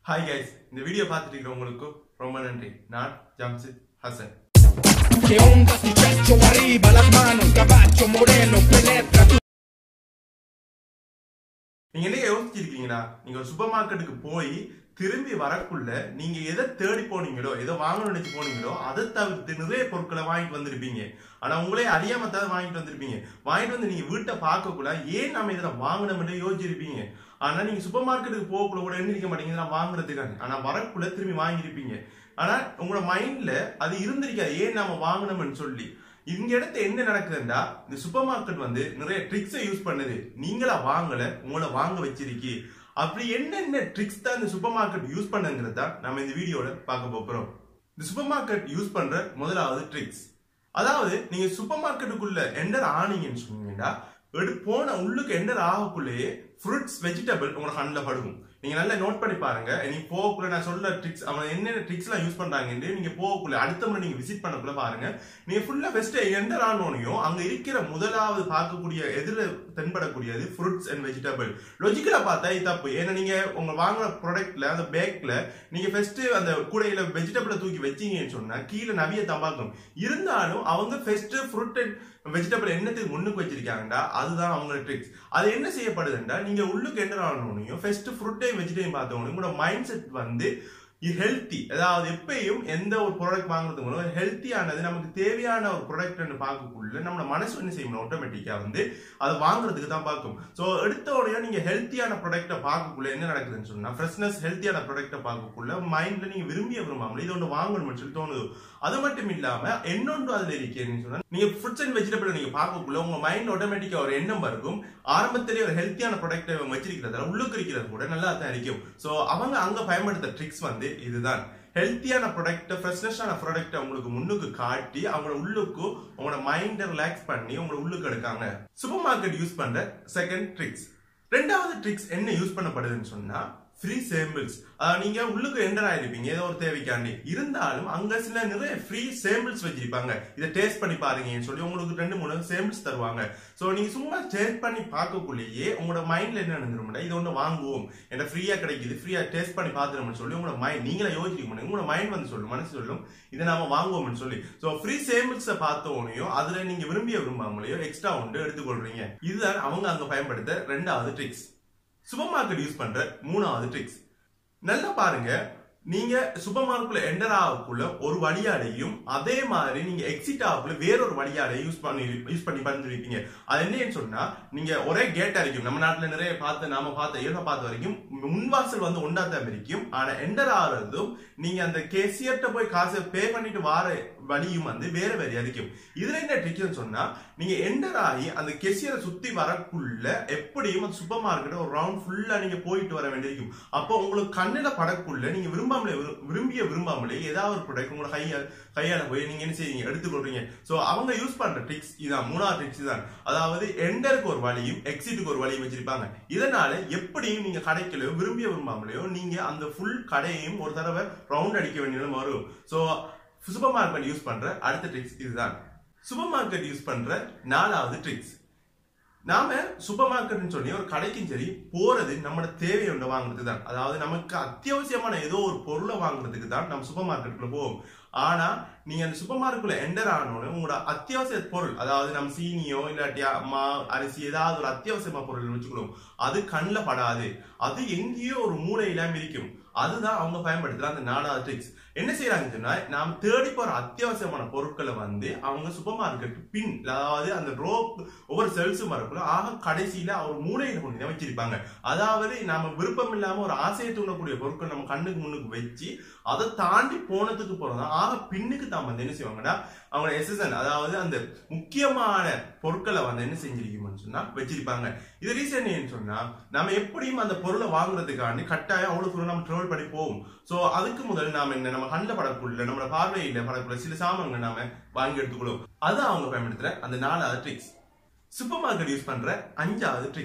hi guys இந்த video பார்த்துட்டு இருக்கிறவங்களுக்கு ரொம்ப நன்றி நான் ஜம்சித் Hasan Que onda tu checho arriba las manos, caballo moreno penetra tu நீங்க என்ன யோசிச்சிருக்கீங்களா நீங்க ஒரு சூப்பர் மார்க்கெட்டுக்கு போய் திரும்பி வரக்குள்ள நீங்க எதை தேடி போனீங்களோ எதை வாங்கணும்னு நினைச்சு போனீங்களோ அதை தவிர்த்து நிறைய பொருட்களை வாங்கிட்டு வந்திருப்பீங்க ஆனா உங்களே அறியாம தான் வாங்கிட்டு வந்திருப்பீங்க வாங்கிட்டு வந்து நீங்க வீட்டை பார்க்கக்குள்ள ஏன் நம்ம இதில் வாங்கணும்னு யோசிச்சிருப்பீங்க ஆனா நீங்க சூப்பர் மார்க்கெட்டுக்கு போகக்குள்ள கூட எண்ணிருக்க மாட்டீங்க இதெல்லாம் வாங்குறதுக்காக ஆனா வரக்குள்ள திரும்பி வாங்கியிருப்பீங்க ஆனா உங்களோட மைண்ட்ல அது இருந்திருக்காது ஏன் நாம வாங்கணும்னு சொல்லி இங்க இடத்து என்ன நடக்குதுன்னா இந்த சூப்பர் மார்க்கெட் வந்து நிறைய ட்ரிக்ஸை யூஸ் பண்ணுது நீங்களா வாங்கல உங்களை வாங்க வச்சிருக்கி அப்படி என்னென்ன ட்ரிக்ஸ் தான் இந்த சூப்பர் மார்க்கெட் யூஸ் பண்ணுங்கிறது தான் நம்ம இந்த வீடியோல பார்க்க போறோம் இந்த சூப்பர் மார்க்கெட் யூஸ் பண்ற முதலாவது ட்ரிக்ஸ் அதாவது நீங்க சூப்பர் மார்க்கெட்டுக்குள்ள என்டர் ஆனீங்கன்னு சொன்னீங்கன்னா எடு போன உள்ளுக்கு என்டர் ஆகக்குள்ளேயே ஃப்ரூட்ஸ் வெஜிடபிள் உங்களோட கண்ணில் படுகும் நீங்க நல்லா நோட் பண்ணி பாருங்க நீ போகக்குள்ள நான் சொல்ற ட்ரிக்ஸ் அவன் என்னென்ன ட்ரிக்ஸ் எல்லாம் யூஸ் பண்றாங்கன்னு நீங்க போகக்குள்ள அடுத்த முறை நீங்க விசிட் பண்ணக்குள்ள பாருங்க நீங்க ஃபுல்லா ஃபெஸ்ட் என்டர் ஆனோனையும் அங்க இருக்கிற முதலாவது பார்க்கக்கூடிய எதிர தென்படக்கூடியது ஃப்ரூட்ஸ் அண்ட் வெஜிடபிள் லொஜிக்கலா பார்த்தா இது தப்பு ஏன்னா நீங்க உங்க வாங்குற ப்ராடக்ட்ல அந்த பேக்ல நீங்க ஃபர்ஸ்ட் அந்த கூடையில வெஜிடபிளை தூக்கி வச்சீங்கன்னு சொன்னா கீழே நவிய தம்பாக்கும் இருந்தாலும் அவங்க ஃபர்ஸ்ட் ஃப்ரூட் அண்ட் வெஜிடபிள் என்னத்துக்கு முன்னுக்கு வச்சிருக்காங்கடா அதுதான் அவங்களோட ட்ரிக்ஸ் அது என்ன செய்யப்படுதுண்டா நீங்க உள்ளுக்கு என்டர் ஆனோனையும் ஃபர்ஸ்ட் ஃப்ரூட்டையும் வெஜிடபிள் பார்த்தவங்களும் உங்களோட மைண்ட் செட் வந்து ஹெல்த்தி அதாவது எப்பயும் எந்த ஒரு ப்ராடக்ட் வாங்குறதுக்கு முன்னாடி ஹெல்த்தியானது நமக்கு தேவையான ஒரு ப்ராடக்ட்னு பார்க்கக்குள்ள நம்ம மனசு என்ன செய்யணும் ஆட்டோமேட்டிக்கா வந்து அதை வாங்குறதுக்கு தான் பார்க்கும் ஸோ எடுத்த உடனே நீங்க ஹெல்த்தியான ப்ராடக்ட்டை பார்க்கக்குள்ள என்ன நடக்குதுன்னு சொன்னா ஃப்ரெஷ்னஸ் ஹெல்த்தியான ப்ராடக்ட்டை பார்க்கக்குள்ள மைண்ட்ல நீங்க விரும்பிய விரும்பாமல் இது ஒன்று வாங்கணும்னு சொல்லி தோணுது அது மட்டும் இல்லாம என்னொன்று அதுல இருக்கேன்னு சொன்னா நீங்க ஃப்ரூட்ஸ் அண்ட் வெஜிடபிள் நீங்க பார்க்கக்குள்ள உங்க மைண்ட் ஆட்டோமேட்டிக்கா ஒரு எண்ணம் இருக்கும் ஆரம்பத்திலேயே ஒரு ஹெல்த்தியான ப்ராடக்ட்டை வச்சிருக்கிறதால உள்ளுக்கு இருக்கிறது கூட நல்லா தான் இருக்கும் ஸோ அவங்க அங்க பயன்படுத்த ட்ரிக்ஸ் வந்து இதுதான் ஹெல்த்தியான ப்ராடக்ட் ஃப்ரெஷ்னஸான ப்ராடக்ட் உங்களுக்கு முன்னுக்கு காட்டி அவங்களோட உள்ளுக்கு உங்களோட மைண்டை ரிலாக்ஸ் பண்ணி உங்களோட உள்ளுக்கு எடுக்காங்க சூப்பர் மார்க்கெட் யூஸ் பண்ற செகண்ட் ட்ரிக்ஸ் ரெண்டாவது ட்ரிக்ஸ் என்ன யூஸ் பண்ணப்படுதுன்னு சொன்னா ஃப்ரீ சேம்பிள்ஸ் நீங்க உள்ளுக்கு என்டர் ஆயிருப்பீங்க ஏதோ ஒரு தேவைக்காண்டி இருந்தாலும் அங்க சில நிறைய ஃப்ரீ சேம்பிள்ஸ் வச்சிருப்பாங்க இதை டேஸ்ட் பண்ணி பாருங்கன்னு சொல்லி உங்களுக்கு ரெண்டு மூணு சேம்பிள்ஸ் தருவாங்க ஸோ நீங்க சும்மா டேஸ்ட் பண்ணி பார்க்கக்குள்ளேயே உங்களோட மைண்ட்ல என்ன நடந்துரும்னா இது ஒன்று வாங்குவோம் என்ன ஃப்ரீயா கிடைக்குது ஃப்ரீயா டேஸ்ட் பண்ணி பார்த்துரும்னு சொல்லி உங்களோட மைண்ட் நீங்களே யோசிக்க முடியும் உங்களோட மைண்ட் வந்து சொல்லும் மனசு சொல்லும் இதை நாம வாங்குவோம்னு சொல்லி ஸோ ஃப்ரீ சேம்பிள்ஸை பார்த்தோனையோ அதுல நீங்க விரும்பிய விரும்பாமலையோ எக்ஸ்ட்ரா உண்டு எடுத்துக்கொள்றீங்க இதுதான் அவங்க அங்க பயன்படுத்த ரெண்டாவது ட்ரிக்ஸ் சூப்பர் மார்க்கெட் யூஸ் பண்ற மூணாவது ட்ரிக்ஸ் நல்லா பாருங்க நீங்க சூப்பர் மார்க்கெட்ல என்டர் ஆகக்குள்ள ஒரு வழியாடையும் அதே மாதிரி நீங்க எக்ஸிட் ஆகக்குள்ள வேறொரு வழியாடை யூஸ் பண்ணி யூஸ் பண்ணி பண்ணிருப்பீங்க அது என்னன்னு சொன்னா நீங்க ஒரே கேட்டா இருக்கும் நம்ம நாட்டுல நிறைய பார்த்து நாம பார்த்த இயல்பா பார்த்த வரைக்கும் முன்வாசல் வந்து ஒன்றா தான் இருக்கும் ஆனா என்டர் ஆகிறதும் நீங்க அந்த கேசியர்ட்ட போய் காசு பே பண்ணிட்டு வார வழியும் வந்து வேற வேற இருக்கும் இதுல என்ன ட்ரிக்னு சொன்னா நீங்க என்டர் ஆகி அந்த கெசியரை சுத்தி வரக்குள்ள எப்படியும் அந்த சூப்பர் மார்க்கெட் ஒரு ரவுண்ட் ஃபுல்லா நீங்க போயிட்டு வர வேண்டியிருக்கும் அப்போ உங்களுக்கு கண்ணுல படக்குள்ள நீங்க விரும்பாமலே விரு- விரும்பிய விரும்பாமலே ஏதாவது ஒரு ப்ராடக்ட் உங்களோட கையால் கையால போய் நீங்க என்ன செய்வீங்க எடுத்துக்கொள்றீங்க சோ அவங்க யூஸ் பண்ற ட்ரிக்ஸ் இதான் மூணாவது ட்ரிக்ஸ் தான் அதாவது எண்டருக்கு ஒரு வழியும் எக்ஸிட்டுக்கு ஒரு வழியும் வச்சிருப்பாங்க இதனால எப்படியும் நீங்க கடைக்கலையோ விரும்பிய விரும்பாமலையோ நீங்க அந்த ஃபுல் கடையையும் ஒரு தடவை ரவுண்ட் அடிக்க வேண்டிய நிலைமை வரும் சோ சூப்பர் மார்க்கெட் யூஸ் பண்ற அடுத்த ட்ரிக்ஸ் இதுதான் சூப்பர் மார்க்கெட் யூஸ் பண்ற நாலாவது ட்ரிக்ஸ் நாம சூப்பர் மார்க்கெட்னு சொல்லி ஒரு கடைக்கும் சரி போறது நம்மளோட தேவையை ஒன்று வாங்குறதுக்கு தான் அதாவது நமக்கு அத்தியாவசியமான ஏதோ ஒரு பொருளை வாங்குறதுக்கு தான் நம்ம சூப்பர் மார்க்கெட்டுக்குள்ள போவோம் ஆனா நீங்க அந்த சூப்பர் மார்க்கெட்ல என்டர் ஆனோன்னு உங்களோட அத்தியாவசிய பொருள் அதாவது நம்ம சீனியோ இல்லாட்டியா மா அரிசி ஏதாவது ஒரு அத்தியாவசியமா பொருள் வச்சுக்கணும் அது கண்ணில் படாது அது எங்கேயோ ஒரு மூலையில இருக்கும் அதுதான் அவங்க பயன்படுத்துற அந்த நாலாவது ட்ரிக்ஸ் என்ன செய்யறாங்கன்னு சொன்னா நாம் தேடி போற அத்தியாவசியமான பொருட்களை வந்து அவங்க சூப்பர் மார்க்கெட் பின் அதாவது அந்த ரோப் ஒவ்வொரு செல்ஸும் வரக்குள்ள ஆக கடைசியில ஒரு மூலையில கொண்டு தான் வச்சிருப்பாங்க அதாவது நாம விருப்பம் இல்லாம ஒரு ஆசையை தூண்டக்கூடிய பொருட்கள் நம்ம கண்ணுக்கு முன்னுக்கு வச்சு அதை தாண்டி போனதுக்கு போறதா ஆக பின்னுக்கு தான் வந்து என்ன செய்வாங்கன்னா அவங்க எஸ்எஸ்என் அதாவது அந்த முக்கியமான பொருட்களை வந்து என்ன செஞ்சிருக்கோம்னு சொன்னா வச்சிருப்பாங்க இது ரீசன் ஏன்னு சொன்னா நம்ம எப்படியும் அந்த பொருளை வாங்குறதுக்காண்டி கட்டாயம் அவ்வளவு தூரம் நம்ம ட்ராவல் பண்ணி போவோம் சோ அதுக்கு முதல் நாம என்ன நம்ம கண்ணில் படக்குள்ள நம்மளோட பார்வையில படக்குள்ள சில சாமான்கள் நாம வாங்கி எடுத்துக்கொள்வோம் அது அவங்க பயன்படுத்துற அந்த நாலாவது ட்ரிக்ஸ் சூப்பர் மார்க்கெட் யூஸ் பண்ற அஞ்சாவது ட்ரிக்ஸ்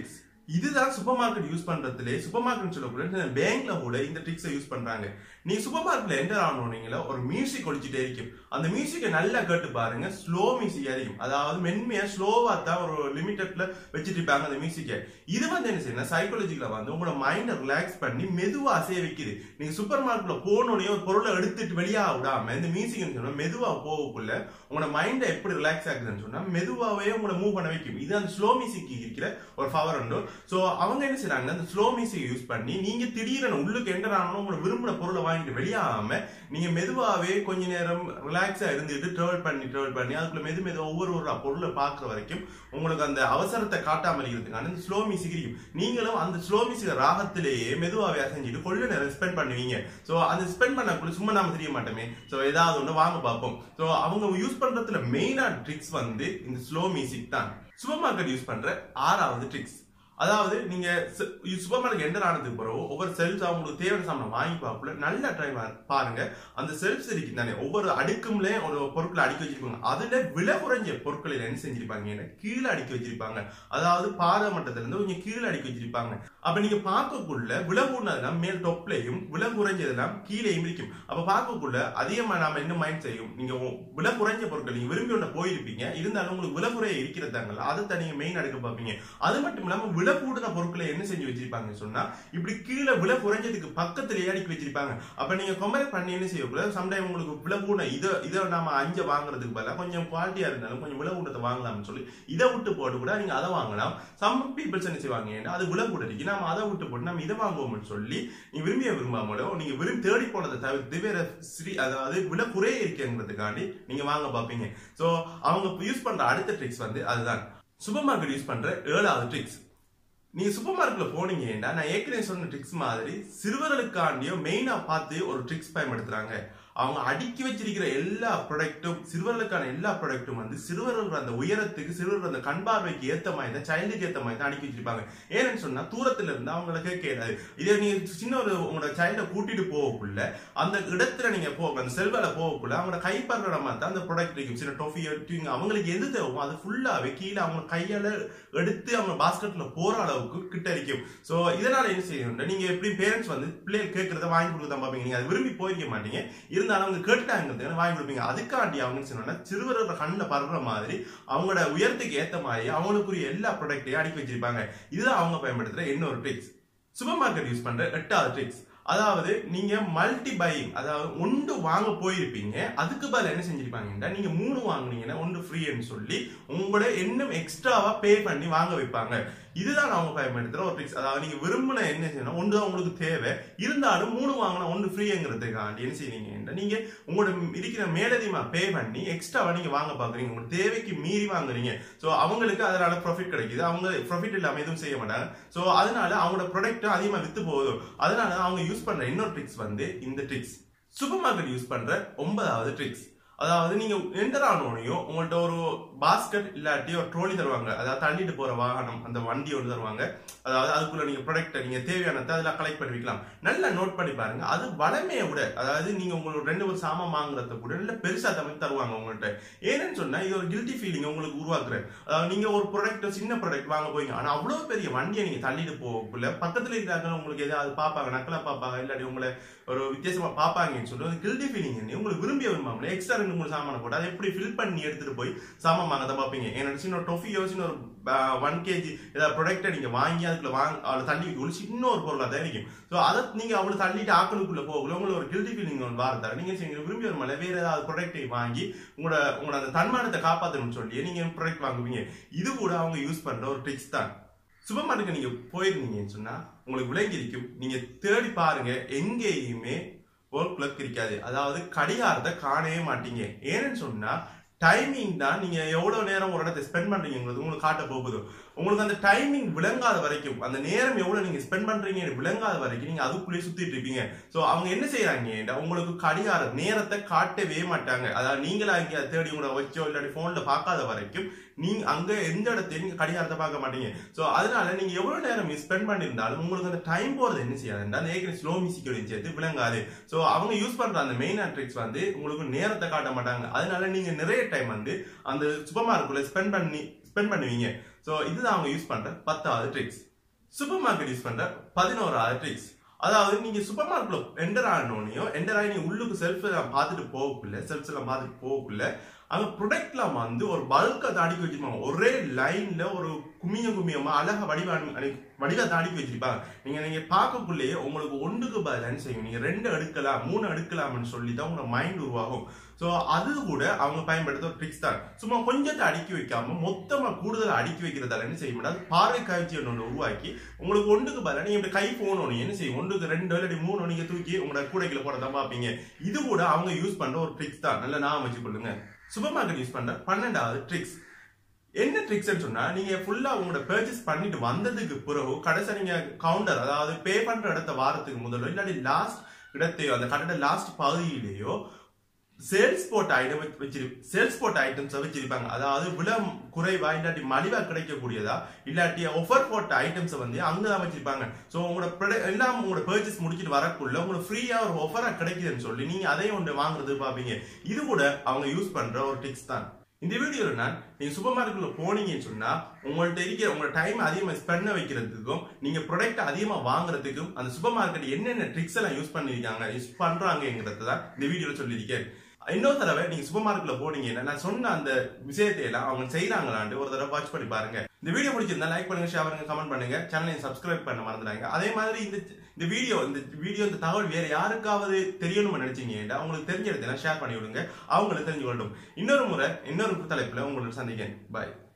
இதுதான் சூப்பர் மார்க்கெட் யூஸ் பண்றதுலே சூப்பர் மார்க்கெட் சொல்லக்கூடிய பேங்க்ல கூட இந்த ட்ரிக்ஸை யூஸ் பண்றாங்க நீங்க சூப்பர் மார்க்கெட்ல என்டர் ஆனோனீங்களா ஒரு மியூசிக் ஒழிச்சிட்டே இருக்கும் அந்த மியூசிக்கை நல்லா கேட்டு பாருங்க ஸ்லோ மியூசிக் இருக்கும் அதாவது மென்மையா ஸ்லோவா தான் ஒரு லிமிட்டட்ல வச்சுட்டு இருப்பாங்க அந்த மியூசிக்கை இது வந்து என்ன செய்யணும் சைக்காலஜிக்கல வந்து உங்களோட மைண்டை ரிலாக்ஸ் பண்ணி மெதுவா அசைய வைக்குது நீங்க சூப்பர் மார்க்கெட்ல போனோடனே ஒரு பொருளை எடுத்துட்டு வெளியா விடாம இந்த மியூசிக் சொன்னா மெதுவா போகக்குள்ள உங்களோட மைண்டை எப்படி ரிலாக்ஸ் ஆகுதுன்னு சொன்னா மெதுவாவே உங்களை மூவ் பண்ண வைக்கும் இது அந்த ஸ்லோ மியூசிக் இருக்கிற ஒரு பவர் உண்டு சோ அவங்க என்ன செய்றாங்க அந்த ஸ்லோ மியூசிக் யூஸ் பண்ணி நீங்க திடீரென உள்ளுக்கு என்டர் ஆகணும் உங்களோட விரும்பின பொருளை வாங்கிட்டு வெளியாகாம நீங்க மெதுவாவே கொஞ்ச நேரம் ரிலாக்ஸா இருந்துட்டு ட்ராவல் பண்ணி ட்ராவல் பண்ணி அதுக்குள்ள மெது மெது ஒவ்வொரு ஒரு பொருளை பாக்குற வரைக்கும் உங்களுக்கு அந்த அவசரத்தை காட்டாமல் இருக்கிறதுக்கான இந்த ஸ்லோ மியூசிக் இருக்கும் நீங்களும் அந்த ஸ்லோ மியூசிக் ராகத்திலேயே மெதுவாவே செஞ்சுட்டு கொஞ்ச நேரம் ஸ்பெண்ட் பண்ணுவீங்க சோ அந்த ஸ்பெண்ட் பண்ணக்குள்ள சும்மா நாம தெரிய மாட்டோமே சோ ஏதாவது ஒண்ணு வாங்க பார்ப்போம் சோ அவங்க யூஸ் பண்றதுல மெயினா ட்ரிக்ஸ் வந்து இந்த ஸ்லோ மியூசிக் தான் சூப்பர் மார்க்கெட் யூஸ் பண்ற ஆறாவது ட்ரிக்ஸ் அதாவது நீங்க சூப்பர் மார்க்கெட் என்டர் ஆனதுக்கு பிறகு ஒவ்வொரு செல்ஸ் அவங்களுக்கு தேவையான சாமான் வாங்கி பார்க்கல நல்ல ட்ரை பாருங்க அந்த செல்ஸ் இருக்கு தானே ஒவ்வொரு அடுக்கும்ல ஒரு பொருட்களை அடுக்கி வச்சிருப்பாங்க அதுல விலை குறைஞ்ச பொருட்களை என்ன செஞ்சிருப்பாங்க கீழே அடுக்கி வச்சிருப்பாங்க அதாவது பாத மட்டத்துல இருந்து கொஞ்சம் கீழே அடுக்கி வச்சிருப்பாங்க அப்ப நீங்க பார்க்கக்குள்ள விலை கூடதெல்லாம் மேல் டொப்லையும் விலை குறைஞ்சதெல்லாம் கீழேயும் இருக்கும் அப்ப பார்க்கக்குள்ள அதிகமா நாம என்ன மைண்ட் செய்யும் நீங்க விலை குறைஞ்ச பொருட்கள் நீங்க விரும்பி ஒன்று போயிருப்பீங்க இருந்தாலும் உங்களுக்கு விலை குறைய இருக்கிறதாங்கல்ல அதை தான் நீங்க மெயின் அடுக்க பார்ப்பீங்க அது மட்டும் இல்லாம விலை கூடின பொருட்களை என்ன செஞ்சு வச்சிருப்பாங்கன்னு சொன்னா இப்படி கீழே விலை குறைஞ்சதுக்கு பக்கத்திலேயே அடுக்கி வச்சிருப்பாங்க அப்ப நீங்க கம்பேர் பண்ணி என்ன செய்யக்கூடாது சம்டைம் உங்களுக்கு விலை கூட இதை இதை நாம அஞ்ச வாங்குறதுக்கு பதிலாக கொஞ்சம் குவாலிட்டியா இருந்தாலும் கொஞ்சம் விலை கூட்டத்தை வாங்கலாம்னு சொல்லி இதை விட்டு போட்டு கூட நீங்க அதை வாங்கலாம் சம் பீப்புள்ஸ் என்ன செய்வாங்க ஏன்னா அது விலை கூட இருக்கு நாம அதை விட்டு போட்டு நம்ம இதை வாங்குவோம்னு சொல்லி நீ விரும்பிய விரும்பாமலோ நீங்க விரும்பி தேடி போனதை தவிர்த்து வேற ஸ்ரீ அதாவது விலை குறைய இருக்குங்கிறதுக்காண்டி நீங்க வாங்க பார்ப்பீங்க சோ அவங்க யூஸ் பண்ற அடுத்த ட்ரிக்ஸ் வந்து அதுதான் சூப்பர் மார்க்கெட் யூஸ் பண்ற ஏழாவது ட்ரிக்ஸ் நீங்க சூப்பர் மார்க்கெட்ல போனீங்கன்னா நான் ஏற்கனவே சொன்ன ட்ரிக்ஸ் மாதிரி சிறுவர்களுக்காண்டியோ மெயினா பார்த்து ஒரு ட்ரிக்ஸ் பயன்படுத்துறாங்க அவங்க அடுக்கி வச்சிருக்கிற எல்லா ப்ராடக்ட்டும் சிறுவர்களுக்கான எல்லா ப்ராடக்ட்டும் வந்து சிறுவர்கள் அந்த உயரத்துக்கு சிறுவர்கள் அந்த கண் பார்வைக்கு ஏத்த மாதிரி தான் சைல்டுக்கு ஏத்த மாதிரி தான் அடுக்கி வச்சிருப்பாங்க ஏன்னு சொன்னா தூரத்துல இருந்து அவங்களுக்கு கேட்காது இதே நீங்க சின்ன ஒரு உங்களோட சைல்ட கூட்டிட்டு போகக்குள்ள அந்த இடத்துல நீங்க போக அந்த செல்வால போகக்குள்ள அவங்களோட கைப்படுற மாதிரி தான் அந்த ப்ராடக்ட் இருக்கும் சின்ன டொஃபி எடுத்துங்க அவங்களுக்கு எது தேவைமோ அது ஃபுல்லாவே கீழே அவங்க கையால எடுத்து அவங்க பாஸ்கெட்ல போற அளவுக்கு கிட்ட இருக்கும் சோ இதனால என்ன செய்யணும் நீங்க எப்படி பேரண்ட்ஸ் வந்து பிள்ளைகள் கேட்கறத வாங்கி கொடுக்க பார்ப்பீங்க நீங்க அதை விரும்பி போயிருக்க மாட்டீங்க இருந்தாலும் அவங்க கேட்டாங்க வாங்கி கொடுப்பீங்க அதுக்காண்டி அவங்க சொன்னா சிறுவர்கள் கண்ணில் படுற மாதிரி அவங்களோட உயரத்துக்கு ஏத்த மாதிரி அவங்களுக்குரிய எல்லா ப்ராடக்ட்டையும் அடுக்கி வச்சிருப்பாங்க இதுதான் அவங்க பயன்படுத்துற இன்னொரு ட்ரிக்ஸ் சூப்பர் மார்க்கெட் யூஸ் பண்ற எட்டாவது ட்ரிக்ஸ் அதாவது நீங்க மல்டி பையிங் அதாவது ஒன்று வாங்க போயிருப்பீங்க அதுக்கு பதில் என்ன செஞ்சிருப்பாங்கன்னா நீங்க மூணு வாங்குனீங்கன்னா ஒன்று ஃப்ரீன்னு சொல்லி உங்களோட இன்னும் எக்ஸ்ட்ராவா பே பண்ணி வாங்க வைப்பாங்க இதுதான் அவங்க பயன்படுத்துற ஒரு ட்ரிக்ஸ் அதாவது நீங்க விரும்பின என்ன செய்யணும் ஒன்று தான் உங்களுக்கு தேவை இருந்தாலும் மூணு வாங்கினா ஒன்று ஃப்ரீங்கிறதுக்காண்டி என்ன செய்வீங்க நீங்க உங்களோட இருக்கிற மேலதிகமா பே பண்ணி எக்ஸ்ட்ராவா நீங்க வாங்க பாக்குறீங்க உங்களோட தேவைக்கு மீறி வாங்குறீங்க சோ அவங்களுக்கு அதனால ப்ராஃபிட் கிடைக்குது அவங்க ப்ராஃபிட் இல்லாம எதுவும் செய்ய மாட்டாங்க சோ அதனால அவங்களோட ப்ராடக்ட் அதிகமா வித்து போகுது அதனால அவங்க யூஸ் பண்ற இன்னொரு ட்ரிக்ஸ் வந்து இந்த ட்ரிக்ஸ் சூப்பர் மார்க்கெட் யூஸ் பண்ற ஒன்பதாவது ட்ரிக்ஸ் அதாவது நீங்க என்டர் ஆனோனையும் உங்கள்ட்ட ஒரு பாஸ்கெட் இல்லாட்டி ஒரு ட்ரோலி தருவாங்க அதாவது தள்ளிட்டு போற வாகனம் அந்த வண்டி ஒன்று தருவாங்க அதாவது அதுக்குள்ள நீங்க ப்ராடக்ட் நீங்க தேவையானதை அதெல்லாம் கலெக்ட் பண்ணி வைக்கலாம் நல்லா நோட் பண்ணி பாருங்க அது வளமையை விட அதாவது நீங்க உங்களுக்கு ரெண்டு ஒரு சாமான் வாங்குறத கூட நல்ல பெருசா தமிழ் தருவாங்க உங்கள்ட்ட ஏன்னு சொன்னா இது ஒரு கில்ட்டி ஃபீலிங் உங்களுக்கு உருவாக்குறேன் அதாவது நீங்க ஒரு ப்ராடக்ட் சின்ன ப்ராடக்ட் வாங்க போய்ங்க ஆனா அவ்வளவு பெரிய வண்டியை நீங்க தள்ளிட்டு போகக்குள்ள பக்கத்துல இருக்கிறாங்க உங்களுக்கு எதாவது பார்ப்பாங்க நக்கலா பார்ப்பாங்க இல்லாட்டி உங்களை ஒரு வித்தியாசமா பார்ப்பாங்கன்னு சொல்லி அது கில்ட்டி ஃபீலிங் உங்களுக்கு விரும்பிய விரும்பாமல எக்ஸ்ட்ரா ரெண்டு மூணு சாமான போட்டு அதை எப்படி ஃபில் பண்ணி எடுத்துட்டு போய் சாமான் வாங்க தான் பார்ப்பீங்க என்னோட சின்ன டொஃபியோ சின்ன ஒரு ஒன் கேஜி ஏதாவது ப்ராடக்ட்டை நீங்க வாங்கி அதுக்குள்ள வாங்க அவளை தள்ளி வைக்க சின்ன ஒரு பொருளாக தான் இருக்கும் ஸோ அதை நீங்க அவளை தள்ளிட்டு ஆக்கணுக்குள்ள போகல உங்களுக்கு ஒரு கில்ட்டி ஃபீலிங் ஒன்று வாரத்தாரு நீங்க செய்யுங்க விரும்பி ஒரு மலை வேற ஏதாவது ப்ராடக்ட்டை வாங்கி உங்களோட உங்களோட அந்த தன்மானத்தை காப்பாற்றணும்னு சொல்லி நீங்க ப்ராடக்ட் வாங்குவீங்க இது கூட அவங்க யூஸ் பண்ற ஒரு ட்ரிக்ஸ் தான் சூப்பர் மார்க்கெட் நீங்க போயிருந்தீங்கன்னு சொன்னா உங்களுக்கு விளங்கி இருக்கும் நீங்க தேடி பாருங்க எங்கேயுமே ஒர்க் கிளக் இருக்காது அதாவது கடிகாரத்தை காணவே மாட்டீங்க ஏன்னு சொன்னா டைமிங் தான் நீங்க எவ்வளவு நேரம் ஒரு இடத்தை ஸ்பெண்ட் பண்றீங்கிறது உங்களுக்கு காட்ட போகுது உங்களுக்கு அந்த டைமிங் விளங்காத வரைக்கும் அந்த நேரம் எவ்வளவு நீங்க ஸ்பெண்ட் பண்றீங்க விளங்காத வரைக்கும் நீங்க அதுக்குள்ளேயே சுத்திட்டு இருப்பீங்க சோ அவங்க என்ன செய்யறாங்க உங்களுக்கு கடிகார நேரத்தை காட்டவே மாட்டாங்க அதாவது நீங்களா இங்க தேடி உங்களை வச்சோ இல்லாட்டி போன்ல பார்க்காத வரைக்கும் நீங்க அங்க எந்த இடத்தையும் நீங்க கடிகாரத்தை பார்க்க மாட்டீங்க சோ அதனால நீங்க எவ்வளவு நேரம் ஸ்பெண்ட் பண்ணியிருந்தாலும் உங்களுக்கு அந்த டைம் போறது என்ன செய்யாதுன்னா அந்த ஏற்கனவே ஸ்லோ மியூசிக்கோட சேர்த்து விளங்காது சோ அவங்க யூஸ் பண்ற அந்த மெயின் ட்ரிக்ஸ் வந்து உங்களுக்கு நேரத்தை காட்ட மாட்டாங்க அதனால நீங்க நிறைய டைம் வந்து அந்த சூப்பர் மார்க்கெட்ல ஸ்பெண்ட் பண்ணி ஸ்பெண்ட் பண்ணுவீங்க சோ இதுதான் அவங்க யூஸ் பண்ற பத்தாவது ட்ரிக்ஸ் சூப்பர் மார்க்கெட் யூஸ் பண்ற பதினோராவது ட்ரிக்ஸ் அதாவது நீங்க சூப்பர் மார்க்கெட்ல என்டர் ஆனோனையும் என்டர் ஆகி நீங்க உள்ளுக்கு செல்ஃப் எல்லாம் பார்த்துட்டு போகக்குள்ள செல்ஃப்ஸ் எல்லாம் பார்த்துட்டு போகக்குள்ள அங்க ப்ரொடக்ட்லாம் வந்து ஒரு பல்கா தாடிக்கு வச்சிருப்பாங்க ஒரே லைன்ல ஒரு குமிய குமியமா அழகா வடிவ வடிவா தாடிக்கு வச்சிருப்பாங்க நீங்க நீங்க பார்க்கக்குள்ளேயே உங்களுக்கு ஒன்றுக்கு பதிலான்னு செய்யும் நீங்க ரெண்டு அடுக்கலாம் மூணு அடுக்கலாம்னு சொல்லி தான் உங்க மைண்ட் உருவாகும் ஸோ அது கூட அவங்க பயன்படுத்த ஒரு ட்ரிக்ஸ் தான் சும்மா கொஞ்சத்தை அடுக்கி வைக்காம மொத்தமா கூடுதலா அடுக்கி வைக்கிறதால என்ன செய்ய முடியாது பார்வை காட்சி ஒன்று உருவாக்கி உங்களுக்கு ஒன்றுக்கு பதிலாக நீங்க இப்படி கை போகணும் என்ன செய்யும் ஒன்றுக்கு ரெண்டு இல்லாட்டி மூணு நீங்க தூக்கி உங்களோட கூடைகளை போட தான் பார்ப்பீங்க இது கூட அவங்க யூஸ் பண்ற ஒரு ட்ரிக்ஸ் தான் நல்லா நான் வச்சு கொள்ளுங்க சூப்பர் மார்க்கெட் யூஸ் பண்ற பன்னெண்டாவது ட்ரிக்ஸ் என்ன ட்ரிக்ஸ்னு சொன்னா நீங்க ஃபுல்லா உங்களோட பர்ச்சேஸ் பண்ணிட்டு வந்ததுக்கு பிறகு கடைசியா நீங்க கவுண்டர் அதாவது பே பண்ற இடத்த வாரத்துக்கு முதல்ல இல்லாட்டி லாஸ்ட் இடத்தையோ அந்த கட்டட லாஸ்ட் பகுதியிலேயோ சேல்ஸ் போட்ட ஐட்டம் வச்சிரு சேல்ஸ் போட்ட ஐட்டம்ஸ் வச்சிருப்பாங்க அதாவது விலை குறைவா இல்லாட்டி மலிவா கிடைக்கக்கூடியதா இல்லாட்டி ஆஃபர் போட்ட ஐட்டம்ஸ் வந்து அங்கதான் வச்சிருப்பாங்க ஸோ உங்களோட product- எல்லாம் உங்களோட பர்ச்சேஸ் முடிச்சிட்டு வரக்குள்ள உங்களுக்கு ஃப்ரீயா ஒரு ஆஃபரா கிடைக்குதுன்னு சொல்லி நீங்க அதையும் ஒன்று வாங்குறது பார்ப்பீங்க இது கூட அவங்க யூஸ் பண்ற ஒரு டிக்ஸ் தான் இந்த வீடியோல நான் நீங்க சூப்பர் மார்க்கெட்ல போனீங்கன்னு சொன்னா உங்கள்ட்ட இருக்கிற உங்களோட டைம் அதிகமா ஸ்பெண்ட் வைக்கிறதுக்கும் நீங்க ப்ராடக்ட் அதிகமா வாங்குறதுக்கும் அந்த சூப்பர் மார்க்கெட் என்னென்ன ட்ரிக்ஸ் எல்லாம் யூஸ் பண்ணிருக்காங்க யூஸ் பண்றாங்கிறது தான் இந்த வீடியோல சொல்லியிருக்கேன் இன்னொரு தடவை நீங்க சூப்பர் மார்க்கெட்ல போனீங்கன்னா நான் சொன்ன அந்த விஷயத்தை எல்லாம் அவங்க செய்யறாங்களான்னு ஒரு தடவை வாட்ச் பண்ணி பாருங்க இந்த வீடியோ பிடிச்சிருந்தா லைக் பண்ணுங்க ஷேர் பண்ணுங்க கமெண்ட் பண்ணுங்க சேனலை சப்ஸ்கிரைப் பண்ண மறந்துடாங்க அதே மாதிரி இந்த இந்த வீடியோ இந்த வீடியோ இந்த தகவல் வேற யாருக்காவது தெரியணும்னு நினைச்சீங்கன்னா உங்களுக்கு தெரிஞ்ச இடத்துல ஷேர் பண்ணி விடுங்க அவங்களுக்கு தெரிஞ்சு கொள்ளட்டும் இன்னொரு முறை இன்னொரு தலைப்புல உங்களை சந்திக்கிறேன் பாய்